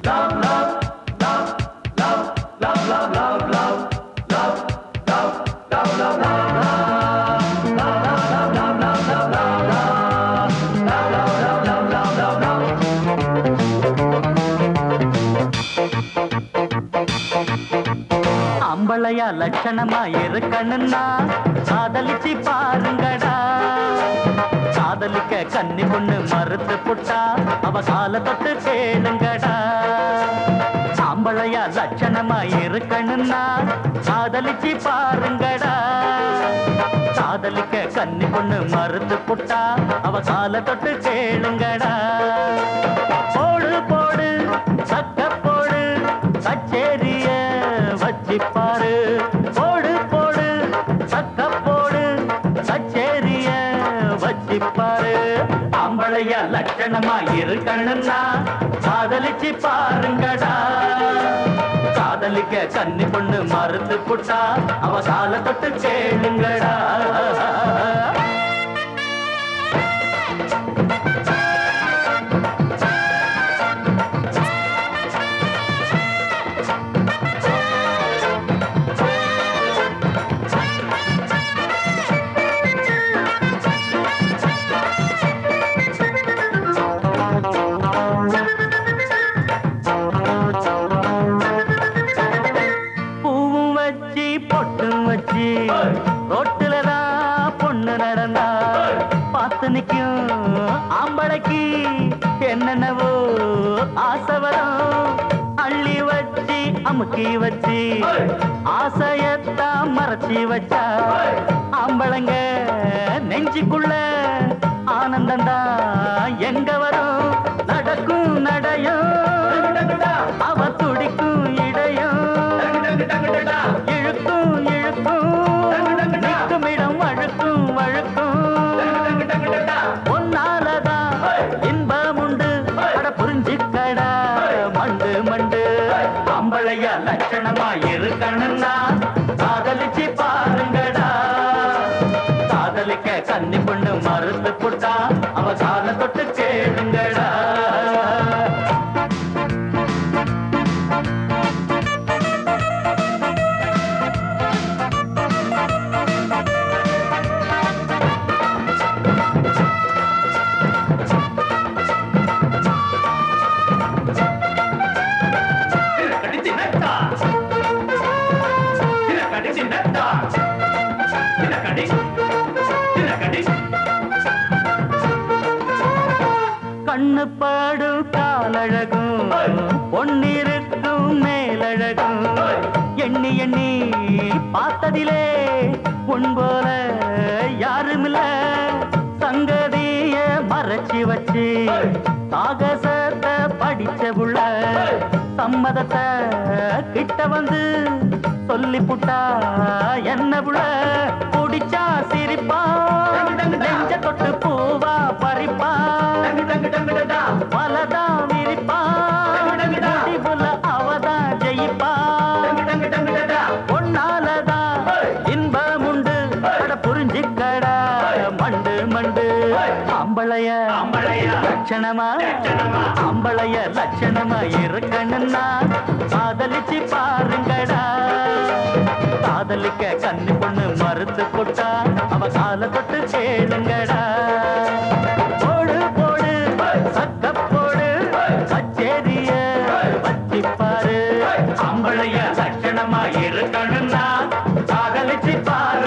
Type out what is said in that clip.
அம்பளையா லட்சணமா இருக்கணும்னா காதலிச்சு பாருங்கடா காதலிக்க கன்னி பொண்ணு மறுத்து புட்டா அவ கால தொட்டு கேளுங்கடா அம்பளையா லட்சணமா இருக்கணும்னா காதலிச்சு பாருங்கடா காதலிக்க கன்னி பொண்ணு மறுத்து புட்டா அவ கால தொட்டு கேளுங்கடா போடு போடு சக்க போடு கச்சேரிய வச்சிப்பாரு போடு போடு சக்க போடு கச்சேரிய வச்சிப்பாரு ஆம்பளைய லட்சணமா இருக்கணும்னா காதலிச்சு பாருங்கடா காதலிக்க கன்னி பொண்ணு மறுத்து புட்டா அவ கால தொட்டு கேளுங்கடா பூவும் வச்சு பொட்டும் வச்சு ரோட்டுல தான் பொண்ணு நடந்தா பார்த்து நிக்கும் ஆம்பளைக்கு என்னென்னவோ ஆசை வரும் அள்ளி வச்சு அமுக்கி வச்சு ஆசையத்தான் மறைச்சி வச்சா ஆம்பளைங்க நெஞ்சுக்குள்ள ஆனந்தந்தா எங்க வரும் நடக்கும் நடையும் அவ துடிக்கும் இடையும் இழுக்கும் இழுக்கும் நிற்கும் இடம் வழுக்கும் வழுக்கும் ஒன்னாலதான் இன்பம் உண்டு அட புரிஞ்சுக்கடா மண்டு மண்டு அம்பளைய லட்சணமா இருக்கணும்னா காதலிச்சு பாருங்கடா காதலிக்க கன்னி பொண்ணு மறுத்து புட்டா அவ கால தொட்டு கேளுங்கடா கடிச்சு நட்டா இத கடிச்சு நட்டா இத கடி இத கடி கண்ணு பாடும் காலழகும் பொன்னிருக்கும் மேலழகும் எண்ணி எண்ணி பார்த்ததிலே உன் போல யாருமில்ல சங்கதிய மறைச்சி வச்சு சாகசத்தை படிச்ச புள்ள சம்மதத்தை கிட்ட வந்து சொல்லி புட்டா என்ன புள்ள குடிச்சா சிரிப்பா நெஞ்ச தொட்டு பூவா பறிப்பா டங்கு டங்கு டங்கு டடா பலதா விரிப்பா முடிவுல அவதான் ஜெயிப்பா டங்கு டங்கு டங்கு டடா பொன்னாலதான் இன்பம் உண்டு அட புரிஞ்சுக்கடா மண்டு மண்டு அம்பளைய அம்பளையா லட்சணமா லட்சணமா. அம்பளைய லட்சணமா இருக்கணும்னா காதலிச்சு பாருங்கடா காதலிக்க கன்னி பொண்ணு மறுத்து போட்டா அவ கால தொட்டு கேளுங்கடா போடு போடு சக்க போடு கச்சேரிய வச்சிப்பாரு அம்பளைய லட்சணமா இருக்கணும்னா காதலிச்சு பாரு